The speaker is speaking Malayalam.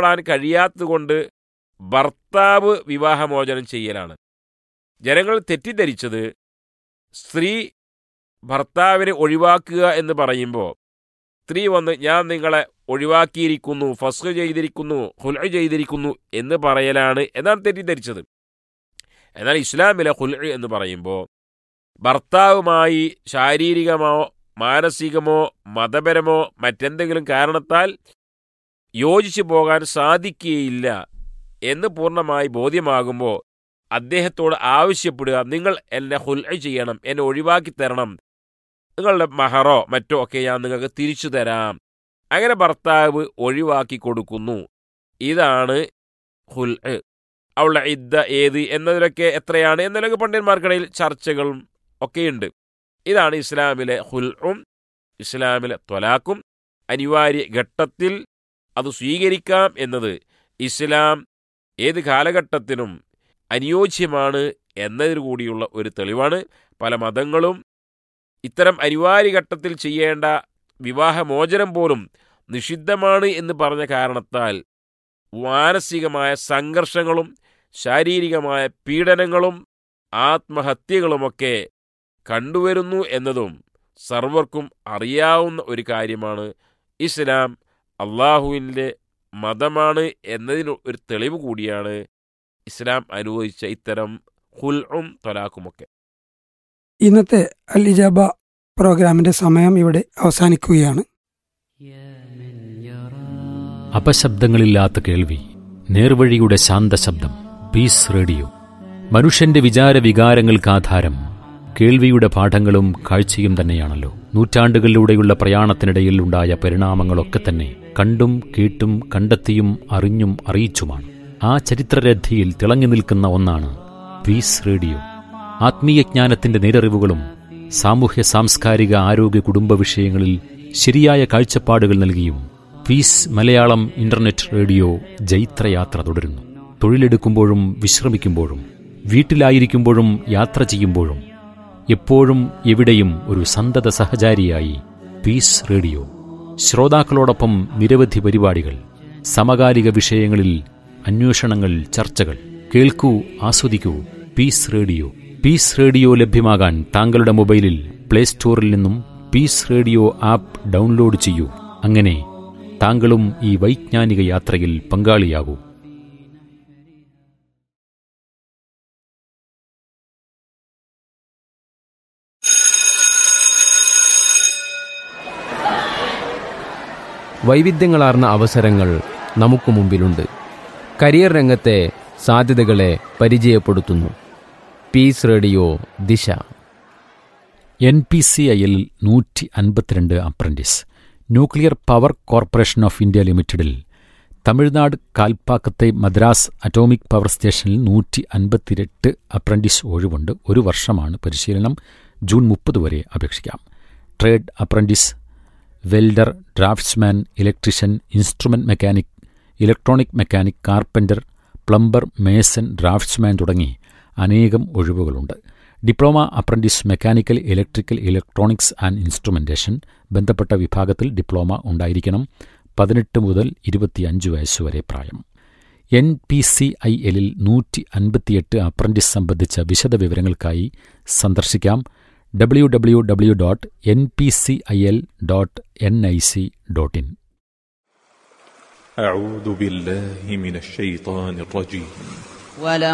ഉൾക്കൊള്ളാൻ കഴിയാത്തതുകൊണ്ട് ഭർത്താവ് വിവാഹമോചനം ചെയ്യലാണ് ജനങ്ങൾ തെറ്റിദ്ധരിച്ചത് സ്ത്രീ ഭർത്താവിനെ ഒഴിവാക്കുക എന്ന് പറയുമ്പോൾ സ്ത്രീ വന്ന് ഞാൻ നിങ്ങളെ ഒഴിവാക്കിയിരിക്കുന്നു ഫസ്ഖ് ചെയ്തിരിക്കുന്നു ഹുൽ ചെയ്തിരിക്കുന്നു എന്ന് പറയലാണ് എന്നാണ് തെറ്റിദ്ധരിച്ചത് എന്നാൽ ഇസ്ലാമിലെ ഹുൽ എന്ന് പറയുമ്പോൾ ഭർത്താവുമായി ശാരീരികമോ മാനസികമോ മതപരമോ മറ്റെന്തെങ്കിലും കാരണത്താൽ യോജിച്ചു പോകാൻ സാധിക്കുകയില്ല എന്ന് പൂർണ്ണമായി ബോധ്യമാകുമ്പോൾ അദ്ദേഹത്തോട് ആവശ്യപ്പെടുക നിങ്ങൾ എന്നെ ഹുൽ ചെയ്യണം എന്നെ ഒഴിവാക്കി തരണം നിങ്ങളുടെ മഹറോ മറ്റോ ഒക്കെ ഞാൻ നിങ്ങൾക്ക് തിരിച്ചു തരാം അങ്ങനെ ഭർത്താവ് ഒഴിവാക്കി കൊടുക്കുന്നു ഇതാണ് ഹുൽ അവളുടെ ഇദ്ദ ഏത് എന്നതിലൊക്കെ എത്രയാണ് എന്നതിലൊക്കെ പണ്ഡിതന്മാർക്കിടയിൽ ചർച്ചകളും ഒക്കെയുണ്ട് ഇതാണ് ഇസ്ലാമിലെ ഹുൽഉം ഇസ്ലാമിലെ ത്വലാക്കും അനിവാര്യ ഘട്ടത്തിൽ അത് സ്വീകരിക്കാം എന്നത് ഇസ്ലാം ഏത് കാലഘട്ടത്തിനും അനുയോജ്യമാണ് എന്നതിനു കൂടിയുള്ള ഒരു തെളിവാണ് പല മതങ്ങളും ഇത്തരം അനിവാര്യ ഘട്ടത്തിൽ ചെയ്യേണ്ട വിവാഹമോചനം പോലും നിഷിദ്ധമാണ് എന്ന് പറഞ്ഞ കാരണത്താൽ മാനസികമായ സംഘർഷങ്ങളും ശാരീരികമായ പീഡനങ്ങളും ആത്മഹത്യകളുമൊക്കെ കണ്ടുവരുന്നു എന്നതും സർവർക്കും അറിയാവുന്ന ഒരു കാര്യമാണ് ഇസ്ലാം അള്ളാഹുവിൻ്റെ മതമാണ് എന്നതിന് ഒരു തെളിവ് കൂടിയാണ് ഇസ്ലാം അനുവദിച്ച ഇത്തരം ഹുൽഉം തൊലാക്കുമൊക്കെ ഇന്നത്തെ അൽ ഇജാബ പ്രോഗ്രാമിന്റെ സമയം ഇവിടെ അവസാനിക്കുകയാണ് അപശബ്ദങ്ങളില്ലാത്ത കേൾവി നേർവഴിയുടെ ശാന്തശബ്ദം പീസ് റേഡിയോ മനുഷ്യന്റെ വിചാര വികാരങ്ങൾക്ക് ആധാരം കേൾവിയുടെ പാഠങ്ങളും കാഴ്ചയും തന്നെയാണല്ലോ നൂറ്റാണ്ടുകളിലൂടെയുള്ള പ്രയാണത്തിനിടയിൽ ഉണ്ടായ പരിണാമങ്ങളൊക്കെ തന്നെ കണ്ടും കേട്ടും കണ്ടെത്തിയും അറിഞ്ഞും അറിയിച്ചുമാണ് ആ ചരിത്രരഥിയിൽ തിളങ്ങി നിൽക്കുന്ന ഒന്നാണ് പീസ് റേഡിയോ ആത്മീയജ്ഞാനത്തിന്റെ നേരറിവുകളും സാമൂഹ്യ സാംസ്കാരിക ആരോഗ്യ കുടുംബ വിഷയങ്ങളിൽ ശരിയായ കാഴ്ചപ്പാടുകൾ നൽകിയും പീസ് മലയാളം ഇന്റർനെറ്റ് റേഡിയോ ജൈത്രയാത്ര തുടരുന്നു തൊഴിലെടുക്കുമ്പോഴും വിശ്രമിക്കുമ്പോഴും വീട്ടിലായിരിക്കുമ്പോഴും യാത്ര ചെയ്യുമ്പോഴും എപ്പോഴും എവിടെയും ഒരു സന്തത സഹചാരിയായി പീസ് റേഡിയോ ശ്രോതാക്കളോടൊപ്പം നിരവധി പരിപാടികൾ സമകാലിക വിഷയങ്ങളിൽ അന്വേഷണങ്ങൾ ചർച്ചകൾ കേൾക്കൂ ആസ്വദിക്കൂ പീസ് റേഡിയോ പീസ് റേഡിയോ ലഭ്യമാകാൻ താങ്കളുടെ മൊബൈലിൽ പ്ലേ സ്റ്റോറിൽ നിന്നും പീസ് റേഡിയോ ആപ്പ് ഡൗൺലോഡ് ചെയ്യൂ അങ്ങനെ താങ്കളും ഈ വൈജ്ഞാനിക യാത്രയിൽ പങ്കാളിയാകൂ വൈവിധ്യങ്ങളാർന്ന അവസരങ്ങൾ നമുക്ക് മുമ്പിലുണ്ട് കരിയർ രംഗത്തെ സാധ്യതകളെ പരിചയപ്പെടുത്തുന്നു peace radio Disha N P C ഐയിൽ നൂറ്റി അൻപത്തിരണ്ട് apprentice nuclear power corporation of India ലിമിറ്റഡിൽ തമിഴ്നാട് കാൽപ്പാക്കത്തെ മദ്രാസ് അറ്റോമിക് പവർ സ്റ്റേഷനിൽ നൂറ്റി അൻപത്തിരട്ട് അപ്രന്റീസ് ഒഴിവുണ്ട് ഒരു വർഷമാണ് പരിശീലനം ജൂൺ മുപ്പത് വരെ അപേക്ഷിക്കാം trade apprentice welder draughtsman electrician instrument mechanic electronic mechanic carpenter plumber mason draughtsman തുടങ്ങി അനേകം ഒഴിവുകളുണ്ട് diploma apprentice mechanical electrical electronics and instrumentation ബന്ധപ്പെട്ട വിഭാഗത്തിൽ ഡിപ്ലോമ ഉണ്ടായിരിക്കണം പതിനെട്ട് മുതൽ ഇരുപത്തിയഞ്ച് വയസ്സുവരെ പ്രായം എൻ പി സി ഐ എല്ലിൽ നൂറ്റി അൻപത്തിയെട്ട് അപ്രന്റീസ് സംബന്ധിച്ച വിശദ വിവരങ്ങൾക്കായി സന്ദർശിക്കാം W W W dot N P C I L dot N I C dot in أعوذ بالله من الشيطان الرجيم ولو